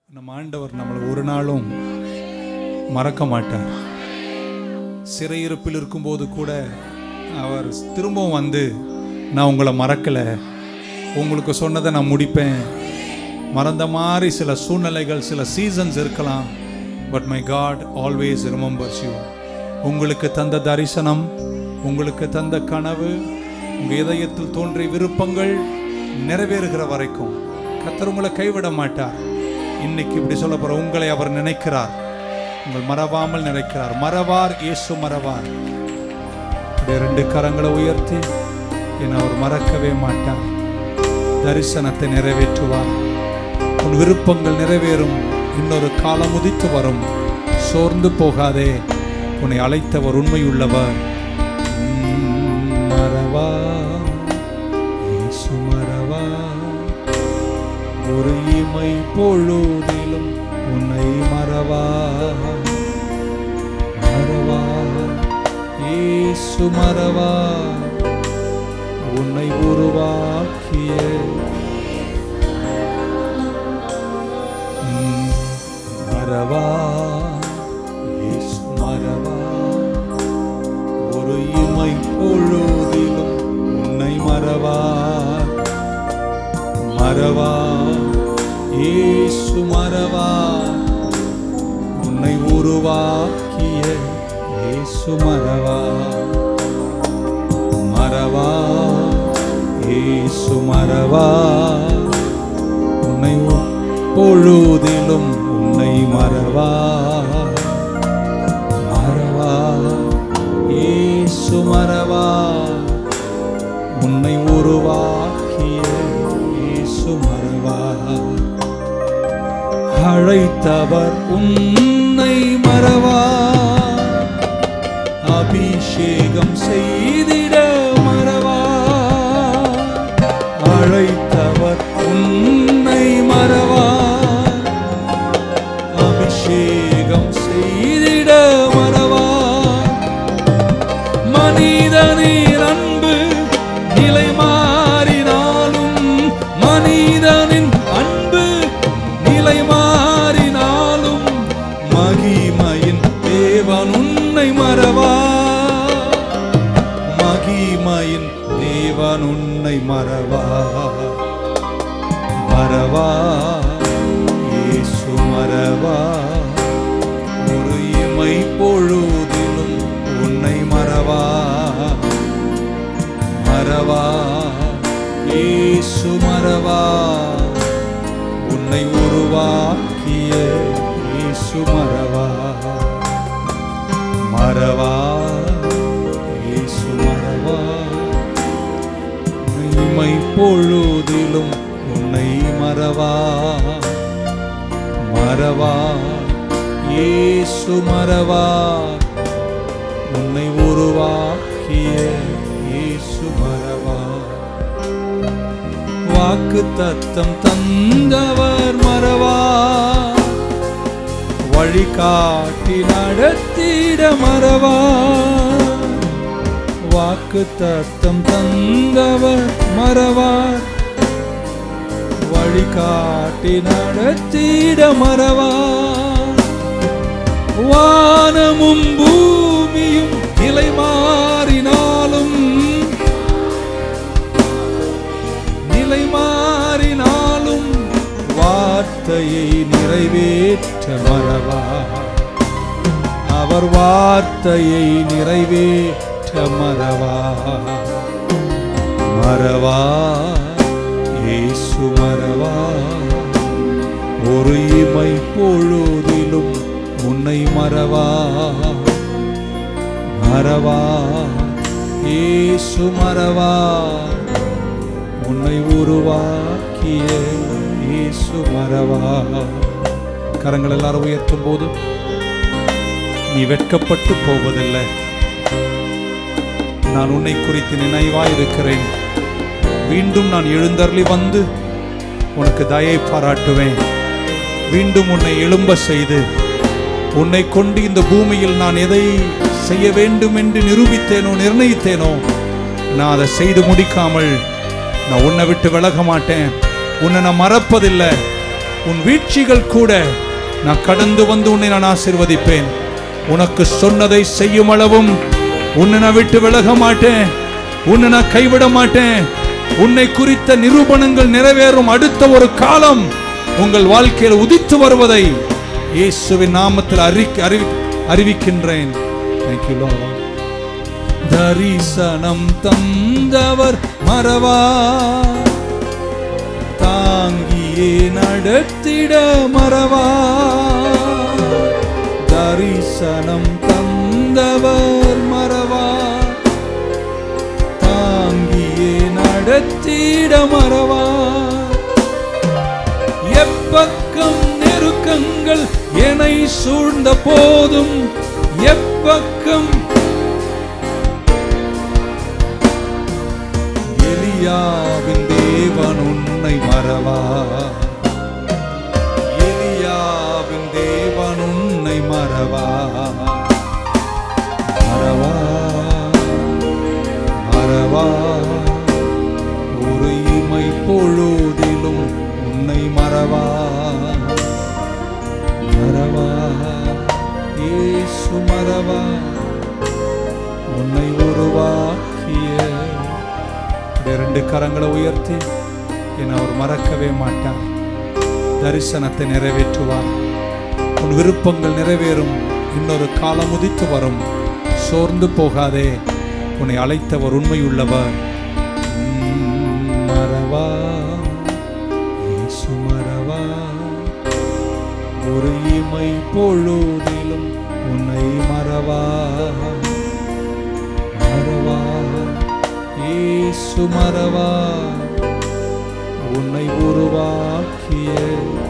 நம்ம ஆண்டவர் நம்மளை ஒரு நாளும் மறக்க மாட்டார் சிறையிருப்பில் இருக்கும்போது கூட அவர் திரும்பவும் வந்து நான் உங்களை மறக்கலை உங்களுக்கு சொன்னதை நான் முடிப்பேன் மறந்த மாதிரி சில சூழ்நிலைகள் சில சீசன்ஸ் இருக்கலாம் but my god always remembers you உங்களுக்கு தந்த தரிசனம் உங்களுக்கு தந்த கனவு உங்கள் இதயத்தில் தோன்றிய விருப்பங்கள் நிறைவேறுகிற வரைக்கும் கத்தர் உங்களை கைவிட மாட்டார் இன்னைக்கு இப்படி சொல்ல போற உங்களை அவர் நினைக்கிறார் உங்கள் மறவாமல் நினைக்கிறார் மறவார் இயேசு மறவார் இப்படி ரெண்டு கரங்களை உயர்த்தி என்னை அவர் மறக்கவே மாட்டார் தரிசனத்தை நிறைவேற்றுவார் உன் விருப்பங்கள் நிறைவேறும் இன்னொரு காலம் உதித்து வரும் சோர்ந்து போகாதே உன்னை அழைத்தவர் உண்மையுள்ளவர் உம், மறவா இயேசு மறவா ஒரு இமை பொழுதிலும் உன்னை மறவா மறவா இயேசு மறவா உன்னை உருவாக்கிய உம், மறவா இயேசு மறவா ஒரு இமை பொழுதிலும் உன்னை மறவா மறவா இயேசு மறவா உன்னை உருவாக்கிய இயேசு மறவா மறவா இயேசு மறவா உன்னை பொழுதிலும் உன்னை மறவா மறவா இயேசு மறவா உன்னை உருவாக்கிய இயேசு மறவா அழைத்தவர் உன்னை மறவா அபிஷேகம் செய்திட மறவா அழைத்தவர் உன்னை மறவா அபிஷேகம் செய்திட மறவா மனிதனின் அன்பு நிலை மாறினாலும் மனிதனின் அன்பு நிலை மாறினாலும் மகிமையின் தேவன் உன்னை மறவா மகிமையின் தேவன் உன்னை மறவா மறவா இயேசு மறவா ஒரு இமை பொழுதிலும் உன்னை மறவா மறவா இயேசு மறவா உன்னை உருவாக்கிய இயேசு மறவா மறவா இயேசு மறவா இமை பொழுதிலும் உன்னை மறவா மறவா இயேசு மறவா உன்னை உருவாக்கிய இயேசு மறவா வாக்கு தத்தம் தந்தவர் மறவா வழிகாட்டி நடத்திட மறவா வாக்கு தத்தம் தந்தவர் மறவார் வழிகாட்டி நடத்திட மறவா வானமும் பூமியும் நிலை மாறினாலும் நிலை மாறினாலும் வார்த்தையை நிறைவேற்ற மறவா அவர் வார்த்தையை நிறைவேற்ற மறவா மறவா இயேசு மறவா ஒரு இமை பொழுதிலும் உன்னை மறவா மறவா இயேசு மறவா உன்னை உருவாக்கிய இயேசு மறவா கரங்கள் எல்லாரும் உயர்த்தும் போது நீ வெட்கப்பட்டு போவதில்லை நான் உன்னை குறித்து நினைவாயிருக்கிறேன் மீண்டும் நான் எழுந்தருளி வந்து உனக்கு தயை பாராட்டுவேன் மீண்டும் உன்னை எழும்ப செய்து உன்னை கொண்டு இந்த பூமியில் நான் எதை செய்ய வேண்டும் என்று நிரூபித்தேனோ நிர்ணயித்தேனோ நான் அதை செய்து முடிக்காமல் நான் உன்னை விட்டு விலக மாட்டேன் உன்னை நான் மறப்பதில்லை உன் வீழ்ச்சிகள் கூட நான் கடந்து வந்து உன்னை நான் ஆசிர்வதிப்பேன் உனக்கு சொன்னதை செய்யும் அளவும் உன்னை நான் விட்டு விலக மாட்டேன் உன்னை நான் கைவிட மாட்டேன் உன்னை குறித்த நிரூபணங்கள் நிறைவேறும் அடுத்த ஒரு காலம் உங்கள் வாழ்க்கையில் உதித்து வருவதை இயேசுவின் நாமத்தில் அறி அறிவி அறிவிக்கின்றேன் தேங்க்யூ லார்ட் தரிசனம் தந்தவர் மறவா தாங்கியே நடத்திட மறவா தரிசனம் தந்தவர் மறவா தாங்கியே நடத்திட மறவா எப்பக்கம் நெருக்கங்கள் என்னை சூழ்ந்த போதும் எப்பக்கம் எலியாவின் தேவன் உன்னை மறவா எலியாவின் தேவன் உன்னை மறவா மறவா மறவா ஒரு இமை பொழுதிலும் உன்னை மறவா மறவா இயேசு மறவா உன்னை உருவாக்கிய இப்படி ரெண்டு கரங்களை உயர்த்தி என்னை அவர் மறக்கவே மாட்டார் தரிசனத்தை நிறைவேற்றுவார் உன் விருப்பங்கள் நிறைவேறும் இன்னொரு காலம் உதித்து வரும் சோர்ந்து போகாதே உன்னை அழைத்தவர் உண்மையுள்ளவர் உம், மறவா இயேசு மறவா ஒரு இமை பொழுதிலும் உன்னை மறவா மறவா இயேசு மறவா உன்னை உருவாக்கிய